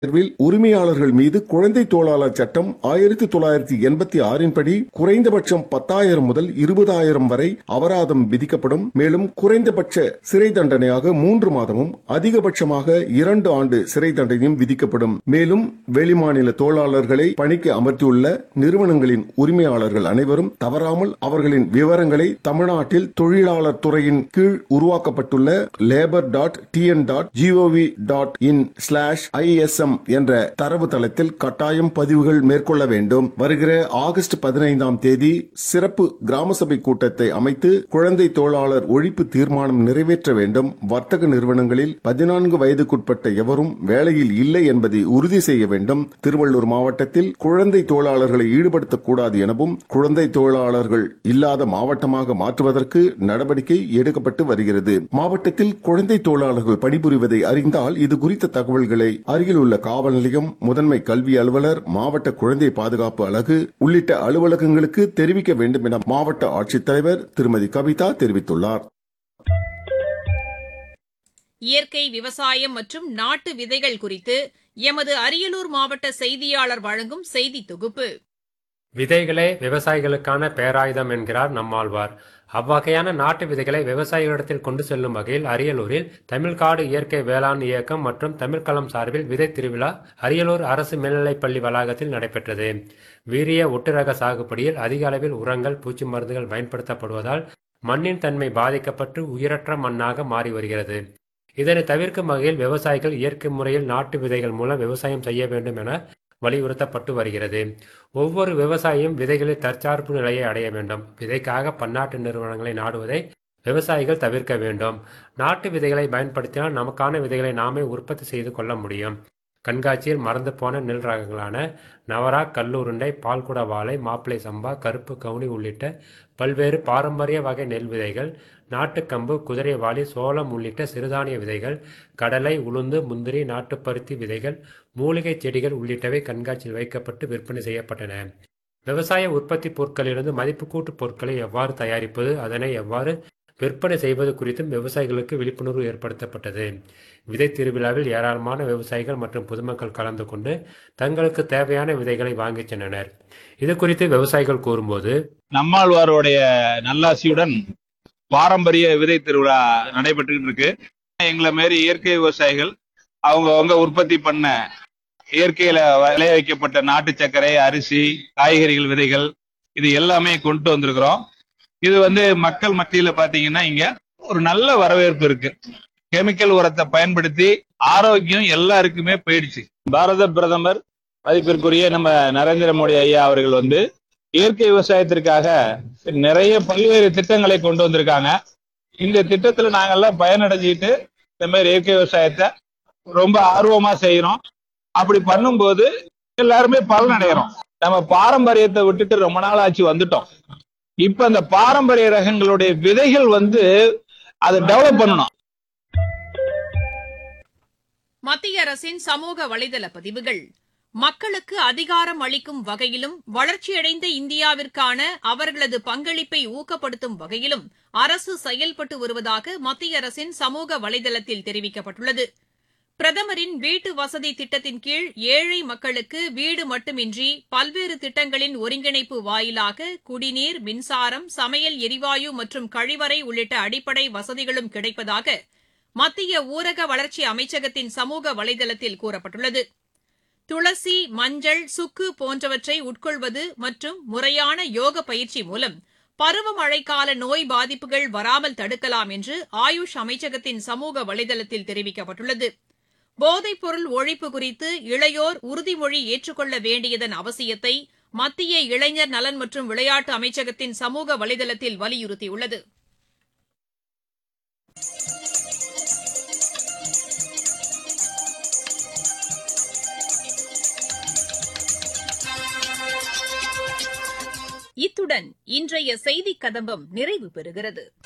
தேர்வில் உரிமையாளர்கள் மீது குழந்தை தொழிலாளர் சட்டம் ஆயிரத்தி தொள்ளாயிரத்தி எண்பத்தி ஆறின் படி குறைந்தபட்சம் பத்தாயிரம் முதல் இருபதாயிரம் வரை அபராதம் விதிக்கப்படும் மேலும் குறைந்தபட்ச சிறை தண்டனையாக மூன்று மாதமும் அதிகபட்சமாக இரண்டு ஆண்டு சிறை தண்டனையும் விதிக்கப்படும் மேலும் வெளிமாநில தொழிலாளர்களை பணிக்கு அமர்த்தியுள்ள நிறுவனங்களின் உரிமையாளர்கள் அனைவரும் தவறாமல் அவர்களின் விவரங்களை தமிழ்நாட்டில் தொழிலாளர் துறையின் கீழ் உருவாக்கப்பட்டுள்ள labour dot TN dot GOV dot in slash ISM என்ற தரவுத்தளத்தில் கட்டாயம் பதிவுகள் மேற்கொள்ள வேண்டும் வருகிற ஆகஸ்ட் பதினைந்தாம் தேதி சிறப்பு கிராம சபை கூட்டத்தை அமைத்து குழந்தை தொழிலாளர் ஒழிப்பு தீர்மானம் நிறைவேற்ற வேண்டும் வர்த்தக நிறுவனங்களில் பதினான்கு வயதுக்குட்பட்ட எவரும் வேலையில் இல்லை என்பதை உறுதி செய்ய வேண்டும் திருவள்ளூர் மாவட்டத்தில் குழந்தை தொழிலாளர்களை ஈடுபடுத்தக்கூடாது எனவும் குழந்தை தொழிலாளர்கள் இல்லாத மாவட்டமாக மாற்றுவதற்கு நடவடிக்கை எடுக்கப்பட்டு வருகிறது மாவட்டத்தில் குழந்தை தொழிலாளர்கள் பணிபுரிவதை அறிந்தால் இது குறித்த தகவல்களை அருகில் உள்ள காவல் நிலையம் முதன்மை கல்வி அலுவலர் மாவட்ட குழந்தை பாதுகாப்பு அலகு உள்ளிட்ட அலுவலகங்களுக்கு தெரிவிக்க வேண்டும் என மாவட்ட ஆட்சித்தலைவர் திருமதி கவிதா தெரிவித்துள்ளார் இயற்கை விவசாயம் மற்றும் நாட்டு விதைகள் குறித்து எமது அரியலூர் மாவட்ட செய்தியாளர் வழங்கும் செய்தி தொகுப்பு விதைகளே விவசாயிகளுக்கான பேராயுதம் என்கிறார் நம்மாழ்வார் அவ்வகையான நாட்டு விதைகளை விவசாயிகளிடத்தில் கொண்டு செல்லும் வகையில் அரியலூரில் தமிழ்காடு இயற்கை வேளாண் இயக்கம் மற்றும் தமிழ்களம் சார்பில் விதை திருவிழா அரியலூர் அரசு மேல்நிலைப்பள்ளி வளாகத்தில் நடைபெற்றது வீரிய ஒட்டுரக சாகுபடியில் அதிக அளவில் உரங்கள் பூச்சி மருந்துகள் பயன்படுத்தப்படுவதால் மண்ணின் தன்மை பாதிக்கப்பட்டு உயிரற்ற மண்ணாக மாறி வருகிறது இதனை தவிர்க்கும் வகையில் விவசாயிகள் இயற்கை முறையில் நாட்டு விதைகள் மூலம் விவசாயம் செய்ய வேண்டும் என வலியுறுத்தப்பட்டு வருகிறது ஒவ்வொரு விவசாயியும் விதைகளில் தற்சார்பு நிலையை அடைய வேண்டும் விதைக்காக பன்னாட்டு நிறுவனங்களை நாடுவதை விவசாயிகள் தவிர்க்க வேண்டும் நாட்டு விதைகளை பயன்படுத்தினால் நமக்கான விதைகளை நாமே உற்பத்தி செய்து கொள்ள முடியும் கண்காட்சியில் மறந்து போன நெல் ரகங்களான நவரா கல்லுருண்டை பால்குட வாழை மாப்பிளை சம்பா கருப்பு கவுனி உள்ளிட்ட பல்வேறு பாரம்பரிய வகை நெல் விதைகள் நாட்டுக்கம்பு குதிரைவாளி சோளம் உள்ளிட்ட சிறுதானிய விதைகள் கடலை உளுந்து முந்திரி நாட்டுப்பருத்தி விதைகள் மூலிகை செடிகள் உள்ளிட்டவை கண்காட்சியில் வைக்கப்பட்டு விற்பனை செய்யப்பட்டன விவசாய உற்பத்தி பொருட்களிலிருந்து மதிப்பு கூட்டு பொருட்களை எவ்வாறு தயாரிப்பது அதனை எவ்வாறு விற்பனை செய்வது குறித்தும் விவசாயிகளுக்கு விழிப்புணர்வு ஏற்படுத்தப்பட்டது விதை திருவிழாவில் ஏராளமான விவசாயிகள் மற்றும் பொதுமக்கள் கலந்து கொண்டு தங்களுக்கு தேவையான விதைகளை வாங்கிச் சென்றனர் இது குறித்து விவசாயிகள் கூறும்போது நம்மாழ்வாருடைய நல்லாசியுடன் பாரம்பரிய விதை திருவிழா நடைபெற்றுக்கிட்டு இருக்கு எங்களை மாரி இயற்கை விவசாயிகள் அவங்க அவங்க உற்பத்தி பண்ண இயற்கையில விளைய வைக்கப்பட்ட நாட்டு சர்க்கரை அரிசி காய்கறிகள் விதைகள் இது எல்லாமே கொண்டு வந்திருக்கிறோம் இது வந்து மக்கள் மத்தியில பாத்தீங்கன்னா இங்க ஒரு நல்ல வரவேற்பு இருக்கு கெமிக்கல் உரத்தை பயன்படுத்தி ஆரோக்கியம் எல்லாருக்குமே போயிடுச்சு பாரத பிரதமர் மதிப்பிற்குரிய நம்ம நரேந்திர மோடி ஐயா அவர்கள் வந்து இயற்கை விவசாயத்திற்காக நிறைய பல்வேறு திட்டங்களை கொண்டு வந்திருக்காங்க இந்த திட்டத்துல நாங்கெல்லாம் பயனடைஞ்சிட்டு இந்த மாதிரி இயற்கை விவசாயத்தை ரொம்ப ஆர்வமா செய்யறோம் அப்படி பண்ணும்போது எல்லாருமே பலன் அடைகிறோம் நம்ம பாரம்பரியத்தை விட்டுட்டு ரொம்ப நாள் ஆச்சு வந்துட்டோம் இப்ப அந்த பாரம்பரிய ரகங்களுடைய விதைகள் வந்து அதை டெவலப் பண்ணணும் மத்திய அரசின் சமூக வலைதள பதிவுகள் மக்களுக்கு அதிகாரம் அளிக்கும் வகையிலும் வளர்ச்சியடைந்த இந்தியாவிற்கான அவர்களது பங்களிப்பை ஊக்கப்படுத்தும் வகையிலும் அரசு செயல்பட்டு வருவதாக மத்திய அரசின் சமூக வலைதளத்தில் தெரிவிக்கப்பட்டுள்ளது பிரதமரின் வீட்டு வசதி திட்டத்தின் கீழ் ஏழை மக்களுக்கு வீடு மட்டுமின்றி பல்வேறு திட்டங்களின் ஒருங்கிணைப்பு வாயிலாக குடிநீர் மின்சாரம் சமையல் எரிவாயு மற்றும் கழிவறை உள்ளிட்ட அடிப்படை வசதிகளும் கிடைப்பதாக மத்திய ஊரக வளர்ச்சி அமைச்சகத்தின் சமூக வலைதளத்தில் கூறப்பட்டுள்ளது துளசி மஞ்சள் சுக்கு போன்றவற்றை உட்கொள்வது மற்றும் முறையான யோக பயிற்சி மூலம் பருவமழைக்கால நோய் பாதிப்புகள் வராமல் தடுக்கலாம் என்று ஆயுஷ் அமைச்சகத்தின் சமூக வலைதளத்தில் தெரிவிக்கப்பட்டுள்ளது போதைப்பொருள் ஒழிப்பு குறித்து இளையோர் உறுதிமொழி ஏற்றுக்கொள்ள வேண்டியதன் அவசியத்தை மத்திய இளைஞர் நலன் மற்றும் விளையாட்டு அமைச்சகத்தின் சமூக வலைதளத்தில் வலியுறுத்தியுள்ளது இத்துடன் இன்றைய செய்திக் கதம்பம் நிறைவு பெறுகிறது